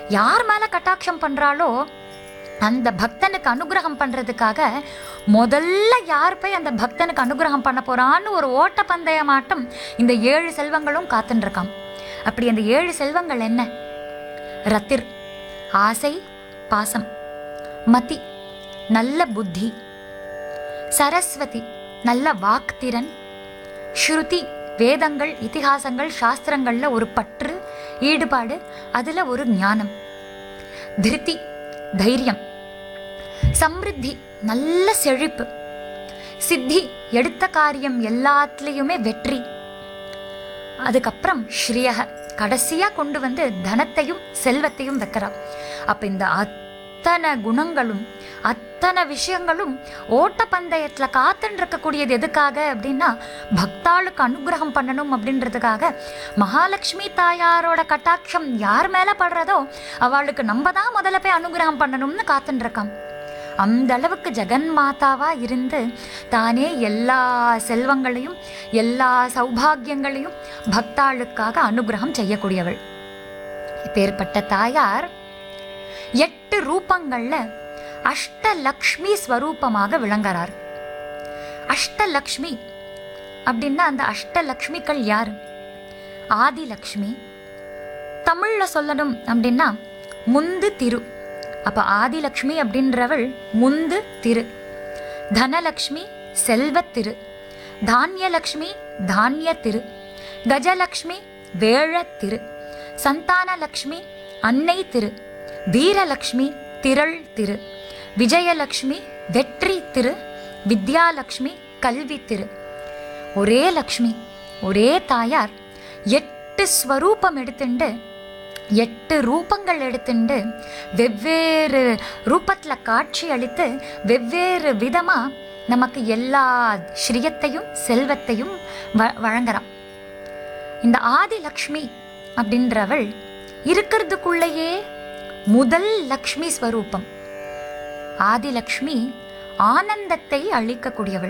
யார் மேல கட்டாட்சம் பண்றாளோ அந்த பக்தனுக்கு அனுகிரகம் பண்றதுக்காக முதல்ல யார் போய் அந்த பக்தனுக்கு அனுகிரகம் பண்ண போறான்னு ஒரு ஓட்ட பந்தயமாட்டம் இந்த ஏழு செல்வங்களும் காத்துன்னு இருக்காம் அப்படி அந்த ஏழு செல்வங்கள் என்ன ரத்திர் ஆசை பாசம் மதி நல்ல புத்தி சரஸ்வதி நல்ல வாக்திறன் ஸ்ருதி வேதங்கள் இதிகாசங்கள் சாஸ்திரங்கள்ல ஒரு பற்று ஈடுபாடு அதுல ஒரு ஞானம் திருத்தி தைரியம் சம்ருத்தி நல்ல செழிப்பு சித்தி எடுத்த காரியம் எல்லாத்துலேயுமே வெற்றி அதுக்கப்புறம் ஸ்ரீயக கடைசியா கொண்டு வந்து தனத்தையும் செல்வத்தையும் வைக்கிறான் அப்ப இந்த அத்தனை குணங்களும் அத்தனை விஷயங்களும் ஓட்டப்பந்தயத்துல காத்துன்னு இருக்கக்கூடியது எதுக்காக அப்படின்னா பக்தாளுக்கு அனுகிரகம் பண்ணணும் அப்படின்றதுக்காக மகாலட்சுமி தாயாரோட கட்டாட்சம் யார் மேல படுறதோ அவளுக்கு நம்ம தான் முதல்ல போய் அனுகிரகம் பண்ணணும்னு காத்துன்னு இருக்கான் அந்த அளவுக்கு ஜெகன் மாதாவா இருந்து தானே எல்லா செல்வங்களையும் எல்லா சௌபாகியங்களையும் பக்தாளுக்காக அனுகிரகம் செய்யக்கூடியவள் இப்பேற்பட்ட தாயார் எட்டு ரூபங்கள்ல அஷ்டலக்ஷ்மி ஸ்வரூபமாக விளங்குறார் அஷ்டலக்ஷ்மி அப்படின்னா அந்த அஷ்டலக்ஷ்மிகள் யார் ஆதிலக்ஷ்மி தமிழ்ல சொல்லணும் அப்படின்னா முந்து திரு அப்ப ஆதிலக்ஷ்மி அப்படின்றவள் முந்து திரு தனலக்ஷ்மி செல்வத்திரு தானியலக்ஷ்மி தானிய திரு கஜலக்ஷ்மி வேழத்திரு சந்தானலக்ஷ்மி அன்னை திரு வீரலக்ஷ்மி திரள் திரு விஜயலக்ஷ்மி வெற்றி திரு வித்யாலக்ஷ்மி கல்வி திரு ஒரே லக்ஷ்மி ஒரே தாயார் எட்டு ஸ்வரூபம் எடுத்துண்டு எட்டு ரூபங்கள் எடுத்துண்டு வெவ்வேறு ரூபத்தில் காட்சி அளித்து வெவ்வேறு விதமா நமக்கு எல்லா ஸ்ரீயத்தையும் செல்வத்தையும் வ வழங்குறான் இந்த ஆதிலக்ஷ்மி அப்படின்றவள் இருக்கிறதுக்குள்ளேயே முதல் லக்ஷ்மி ஸ்வரூபம் ஆதிலக்ஷ்மி ஆனந்தத்தை அளிக்கக்கூடியவள்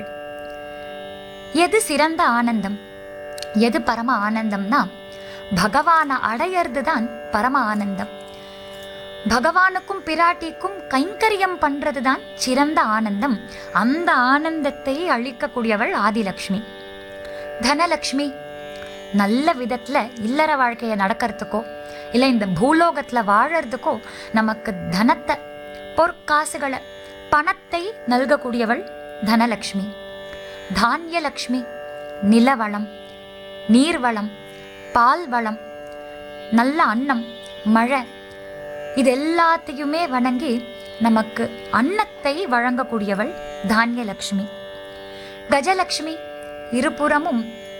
எது சிறந்த ஆனந்தம் எது பரம ஆனந்தம்னா பகவானை அடையறது தான் பரம ஆனந்தம் பகவானுக்கும் பிராட்டிக்கும் கைங்கரியம் பண்றது தான் சிறந்த ஆனந்தம் அந்த ஆனந்தத்தை அளிக்கக்கூடியவள் ஆதிலக்ஷ்மி தனலக்ஷ்மி நல்ல விதத்துல இல்லற வாழ்க்கையை நடக்கிறதுக்கோ இல்லை இந்த பூலோகத்துல வாழறதுக்கோ நமக்கு தனத்தை பொற்காசுகளை பணத்தை நல்கக்கூடியவள் தனலக்ஷ்மி தானியலக்ஷ்மி நிலவளம் நீர்வளம் பால் வளம் நல்ல அன்னம் மழை இது எல்லாத்தையுமே வணங்கி நமக்கு அன்னத்தை வழங்கக்கூடியவள் தானியலக்ஷ்மி கஜலக்ஷ்மி இருபுறமும்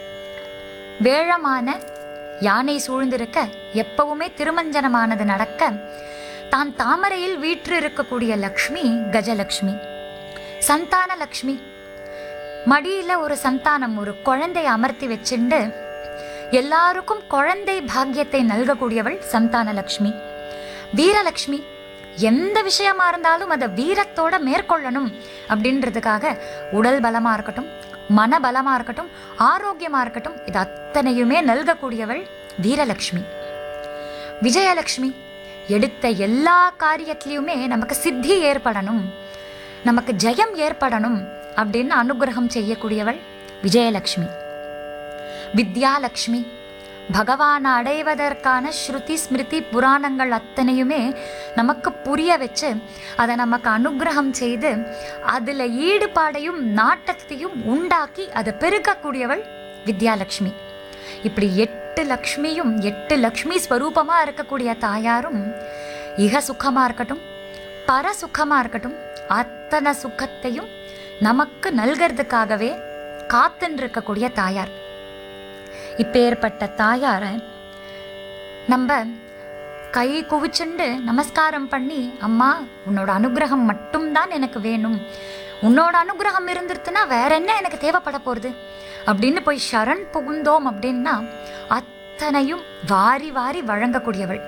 வேழமான யானை சூழ்ந்திருக்க எப்பவுமே திருமஞ்சனமானது நடக்க தான் தாமரையில் வீற்று இருக்கக்கூடிய லக்ஷ்மி கஜலக்ஷ்மி சந்தான லக்ஷ்மி மடியில ஒரு சந்தானம் ஒரு குழந்தையை அமர்த்தி வச்சுண்டு எல்லாருக்கும் குழந்தை பாக்கியத்தை நல்கக்கூடியவள் சந்தான லக்ஷ்மி வீரலக்ஷ்மி எந்த விஷயமா இருந்தாலும் அதை வீரத்தோட மேற்கொள்ளணும் அப்படின்றதுக்காக உடல் பலமா இருக்கட்டும் மன பலமா இருக்கட்டும் ஆரோக்கியமா இருக்கட்டும் இது அத்தனையுமே நல்கக்கூடியவள் வீரலக்ஷ்மி விஜயலக்ஷ்மி எடுத்த எல்லா காரியத்திலையுமே நமக்கு சித்தி ஏற்படணும் நமக்கு ஜெயம் ஏற்படணும் அப்படின்னு அனுகிரகம் செய்யக்கூடியவள் விஜயலக்ஷ்மி வித்யாலக்ஷ்மி பகவானை அடைவதற்கான ஸ்ருதி ஸ்மிருதி புராணங்கள் அத்தனையுமே நமக்கு புரிய வச்சு அதை நமக்கு அனுகிரகம் செய்து அதில் ஈடுபாடையும் நாட்டத்தையும் உண்டாக்கி அதை பெருக்கக்கூடியவள் வித்யாலக்ஷ்மி இப்படி எட்டு லக்ஷ்மியும் எட்டு லக்ஷ்மி ஸ்வரூபமாக இருக்கக்கூடிய தாயாரும் இக சுகமாக இருக்கட்டும் பர சுகமாக இருக்கட்டும் அத்தனை சுகத்தையும் நமக்கு நல்கிறதுக்காகவே காத்துன்னு இருக்கக்கூடிய தாயார் இப்பேற்பட்ட தாயாரை நம்ம கை குவிச்சுண்டு நமஸ்காரம் பண்ணி அம்மா உன்னோட அனுகிரகம் மட்டும்தான் எனக்கு வேணும் உன்னோட அனுகிரகம் இருந்துருச்சுன்னா வேற என்ன எனக்கு தேவைப்பட போகிறது அப்படின்னு போய் சரண் புகுந்தோம் அப்படின்னா அத்தனையும் வாரி வாரி வழங்கக்கூடியவள்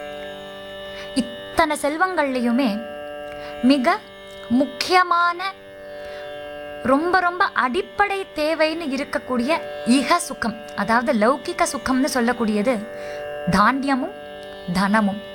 இத்தனை செல்வங்கள்லையுமே மிக முக்கியமான ரொம்ப ரொம்ப அடிப்படை தேவைன்னு இருக்கக்கூடிய இக சுகம் அதாவது லௌகிக சுகம்னு சொல்லக்கூடியது தானியமும் தனமும்